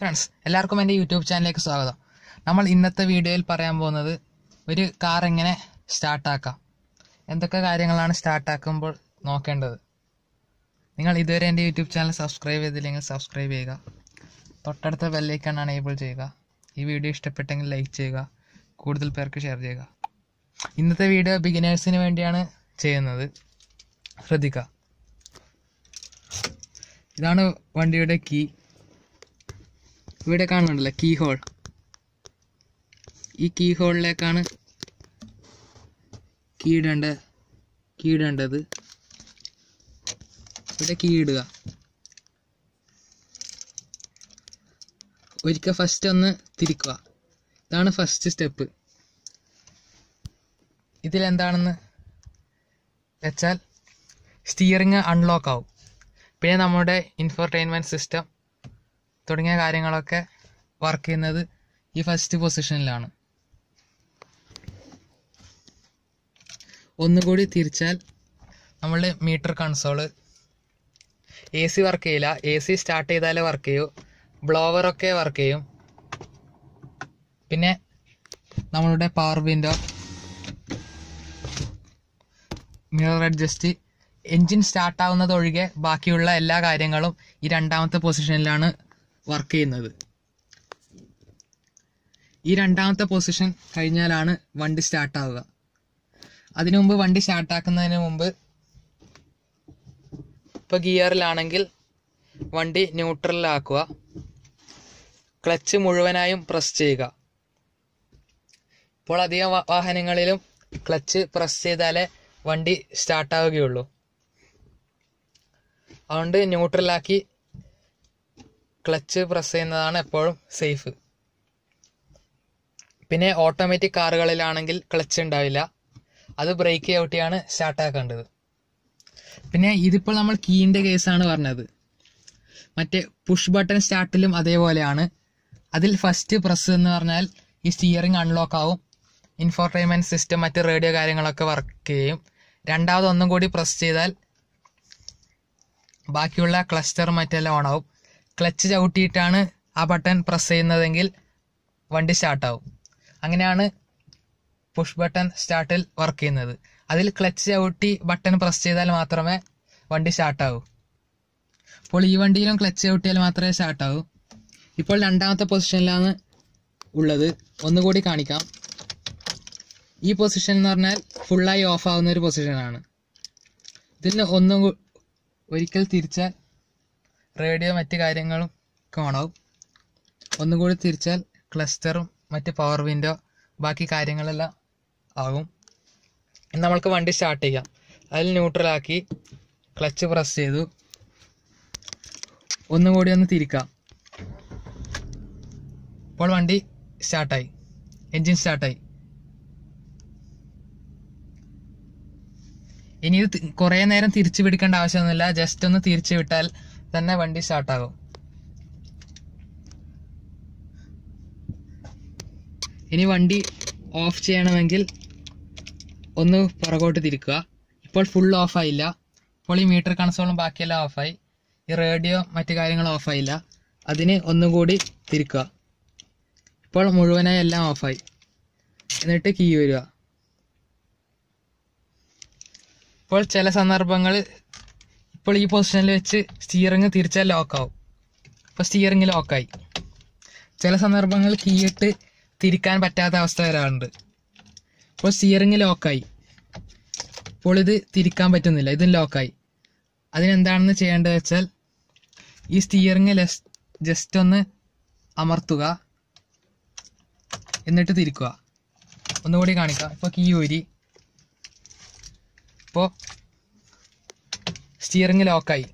friends എല്ലാവർക്കും എൻ്റെ YouTube ചാനലിലേക്ക് സ്വാഗതം നമ്മൾ ഇന്നത്തെ വീഡിയോയിൽ പറയാൻ പോകുന്നത് ഒരു കാർ എങ്ങനെ സ്റ്റാർട്ടാക്കാം എന്തൊക്കെ കാര്യങ്ങളാണ് സ്റ്റാർട്ടാക്കുമ്പോൾ നോക്കേണ്ടത് നിങ്ങൾ ഇതുവരെ എൻ്റെ യൂട്യൂബ് ചാനൽ സബ്സ്ക്രൈബ് ചെയ്തില്ലെങ്കിൽ സബ്സ്ക്രൈബ് ചെയ്യുക തൊട്ടടുത്ത ബെല്ലൈക്കൺ എനേബിൾ ചെയ്യുക ഈ വീഡിയോ ഇഷ്ടപ്പെട്ടെങ്കിൽ ലൈക്ക് ചെയ്യുക കൂടുതൽ പേർക്ക് ഷെയർ ചെയ്യുക ഇന്നത്തെ വീഡിയോ ബിഗിനേഴ്സിന് വേണ്ടിയാണ് ചെയ്യുന്നത് ശ്രദ്ധിക്കുക ഇതാണ് വണ്ടിയുടെ കീ ഇവിടെ കാണുന്നുണ്ടല്ലോ കീ ഹോൾ ഈ കീ ഹോളിലേക്കാണ് കീ ഇടേണ്ട കീ ഇടേണ്ടത് ഇവിടെ കീ ഇടുക ഒരിക്കൽ ഫസ്റ്റ് ഒന്ന് തിരിക്കുക ഇതാണ് ഫസ്റ്റ് സ്റ്റെപ്പ് ഇതിലെന്താണെന്ന് വെച്ചാൽ സ്റ്റിയറിങ് അൺലോക്ക് ആവും പിന്നെ നമ്മുടെ ഇൻഫർടൈൻമെൻറ്റ് സിസ്റ്റം തുടങ്ങിയ കാര്യങ്ങളൊക്കെ വർക്ക് ചെയ്യുന്നത് ഈ ഫസ്റ്റ് പൊസിഷനിലാണ് ഒന്നുകൂടി തിരിച്ചാൽ നമ്മളുടെ meter console A C work ചെയ്യില്ല എ സി സ്റ്റാർട്ട് ചെയ്താലേ വർക്ക് ചെയ്യൂ ബ്ലോവറൊക്കെ വർക്ക് ചെയ്യും പിന്നെ നമ്മളുടെ power window mirror adjust engine start ആവുന്നത് ഒഴികെ ബാക്കിയുള്ള എല്ലാ കാര്യങ്ങളും ഈ രണ്ടാമത്തെ പൊസിഷനിലാണ് വർക്ക് ചെയ്യുന്നത് ഈ രണ്ടാമത്തെ പൊസിഷൻ കഴിഞ്ഞാലാണ് വണ്ടി സ്റ്റാർട്ട് ആവുക അതിനു മുമ്പ് വണ്ടി സ്റ്റാർട്ടാക്കുന്നതിന് മുമ്പ് ഇപ്പോൾ ഗിയറിലാണെങ്കിൽ വണ്ടി ന്യൂട്രലിലാക്കുക ക്ലച്ച് മുഴുവനായും പ്രസ് ചെയ്യുക ഇപ്പോൾ അധികം വാ- വാഹനങ്ങളിലും ക്ലച്ച് പ്രസ് ചെയ്താലേ വണ്ടി സ്റ്റാർട്ടാവുകയുള്ളൂ അതുകൊണ്ട് ന്യൂട്രലാക്കി ക്ലച്ച് പ്രസ് ചെയ്യുന്നതാണ് എപ്പോഴും സേഫ് പിന്നെ ഓട്ടോമാറ്റിക് കാറുകളിലാണെങ്കിൽ ക്ലച്ച് ഉണ്ടാവില്ല അത് ബ്രേക്ക് ചവിട്ടിയാണ് സ്റ്റാർട്ടാക്കേണ്ടത് പിന്നെ ഇതിപ്പോൾ നമ്മൾ കീൻ്റെ കേസാണ് പറഞ്ഞത് മറ്റേ പുഷ് ബട്ടൺ സ്റ്റാർട്ടിലും അതേപോലെയാണ് അതിൽ ഫസ്റ്റ് പ്രസ് എന്ന് പറഞ്ഞാൽ ഈ സ്റ്റിയറിംഗ് അൺലോക്ക് ആവും ഇൻഫോർടൈൻമെൻറ്റ് സിസ്റ്റം മറ്റ് റേഡിയോ കാര്യങ്ങളൊക്കെ വർക്ക് ചെയ്യും രണ്ടാമത് ഒന്നും കൂടി പ്രസ് ചെയ്താൽ ബാക്കിയുള്ള ക്ലസ്റ്റർ മറ്റെല്ലാം ഓൺ ആവും ക്ലച്ച് ചവിട്ടിയിട്ടാണ് ആ ബട്ടൺ പ്രസ് ചെയ്യുന്നതെങ്കിൽ വണ്ടി സ്റ്റാർട്ടാവും അങ്ങനെയാണ് പുഷ് ബട്ടൺ സ്റ്റാർട്ടിൽ വർക്ക് ചെയ്യുന്നത് അതിൽ ക്ലച്ച് ചവിട്ടി ബട്ടൺ പ്രസ് ചെയ്താൽ മാത്രമേ വണ്ടി സ്റ്റാർട്ടാവൂ അപ്പോൾ ഈ വണ്ടിയിലും ക്ലച്ച് ചവിട്ടിയാൽ മാത്രമേ സ്റ്റാർട്ടാവൂ ഇപ്പോൾ രണ്ടാമത്തെ പൊസിഷനിലാണ് ഉള്ളത് ഒന്നുകൂടി കാണിക്കാം ഈ പൊസിഷൻ എന്ന് പറഞ്ഞാൽ ഫുള്ളായി ഓഫ് ആവുന്ന ഒരു പൊസിഷനാണ് ഇതിൽ ഒന്നും കൂ- ഒരിക്കൽ തിരിച്ചാൽ റേഡിയോ മറ്റ് കാര്യങ്ങളും കാണാവും ഒന്നും കൂടി തിരിച്ചാൽ ക്ലസ്റ്ററും മറ്റ് പവർ വിൻഡോ ബാക്കി കാര്യങ്ങളെല്ലാം ആകും ഇനി നമ്മൾക്ക് വണ്ടി സ്റ്റാർട്ട് ചെയ്യാം അതിൽ ന്യൂട്രലാക്കി ക്ലച്ച് പ്രസ് ചെയ്തു ഒന്നും കൂടി ഒന്ന് തിരിക്കാം ഇപ്പോൾ വണ്ടി സ്റ്റാർട്ടായി എൻജിൻ സ്റ്റാർട്ടായി ഇനി ഇത് തി- കുറേ നേരം തിരിച്ചു പിടിക്കേണ്ട ആവശ്യമൊന്നുമില്ല ജസ്റ്റ് ഒന്ന് തിരിച്ചു വിട്ടാൽ തന്നെ വണ്ടി സ്റ്റാർട്ടാകും ഇനി വണ്ടി ഓഫ് ചെയ്യണമെങ്കിൽ ഒന്ന് പുറകോട്ട് തിരിക്കുക ഇപ്പോൾ ഫുൾ ഓഫ് ആയില്ല ഇപ്പോൾ ഈ മീറ്റർ കൺസോളും ബാക്കിയെല്ലാം ഓഫായി ഈ റേഡിയോ മറ്റു കാര്യങ്ങളും ഓഫായില്ല അതിന് ഒന്നും കൂടി തിരിക്കുക ഇപ്പോൾ മുഴുവനായി എല്ലാം ഓഫായി എന്നിട്ട് കീ വരിക ഇപ്പോൾ ചില സന്ദർഭങ്ങളിൽ ഇപ്പോൾ ഈ പൊസിഷനിൽ വെച്ച് സ്റ്റിയറിംഗ് തിരിച്ചാൽ ലോക്കാവും ഇപ്പോൾ സ്റ്റിയറിംഗ് ലോക്കായി ചില സന്ദർഭങ്ങളിൽ കീയിട്ട് തിരിക്കാൻ പറ്റാത്ത അവസ്ഥ വരാറുണ്ട് ഇപ്പോൾ സ്റ്റിയറിംഗ് ലോക്കായി ഇപ്പോൾ ഇത് തിരിക്കാൻ പറ്റുന്നില്ല ഇതും ലോക്കായി അതിനെന്താണെന്ന് ചെയ്യേണ്ടത് വെച്ചാൽ ഈ സ്റ്റിയറിംഗ് ജസ്റ്റ് ഒന്ന് അമർത്തുക എന്നിട്ട് തിരിക്കുക ഒന്നുകൂടി കാണിക്കാം ഇപ്പോൾ കീ ഊരി ഇപ്പോൾ സ്റ്റിയറിംഗ് ലോക്കായി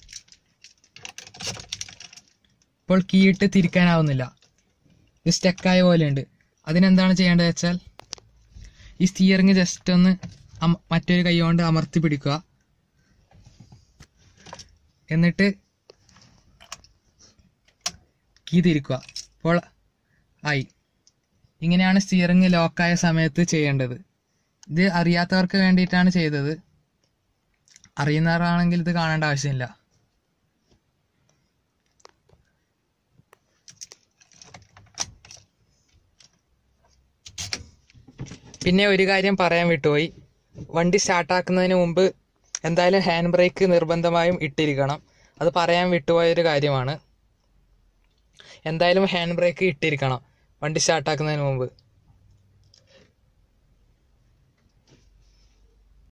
ഇപ്പോൾ കീയിട്ട് തിരിക്കാനാവുന്നില്ല ഇത് സ്റ്റക്കായ പോലെയുണ്ട് അതിനെന്താണ് ചെയ്യേണ്ടത് വെച്ചാൽ ഈ സ്റ്റിയറിംഗ് ജസ്റ്റ് ഒന്ന് അമ- മറ്റൊരു കൈ കൊണ്ട് അമർത്തി പിടിക്കുക എന്നിട്ട് കീ തിരിക്കുക അപ്പോൾ ആയി ഇങ്ങനെയാണ് സ്റ്റിയറിംഗ് ലോക്കായ സമയത്ത് ചെയ്യേണ്ടത് ഇത് അറിയാത്തവർക്ക് വേണ്ടിയിട്ടാണ് ചെയ്തത് അറിയുന്നവരാണെങ്കിൽ ഇത് കാണേണ്ട ആവശ്യമില്ല പിന്നെ ഒരു കാര്യം പറയാൻ വിട്ടുപോയി വണ്ടി സ്റ്റാർട്ടാക്കുന്നതിന് മുമ്പ് എന്തായാലും ഹാൻഡ് ബ്രേക്ക് നിർബന്ധമായും ഇട്ടിരിക്കണം അത് പറയാൻ വിട്ടുപോയ ഒരു കാര്യമാണ് എന്തായാലും ഹാൻഡ് ബ്രേക്ക് ഇട്ടിരിക്കണം വണ്ടി സ്റ്റാർട്ടാക്കുന്നതിന് മുമ്പ്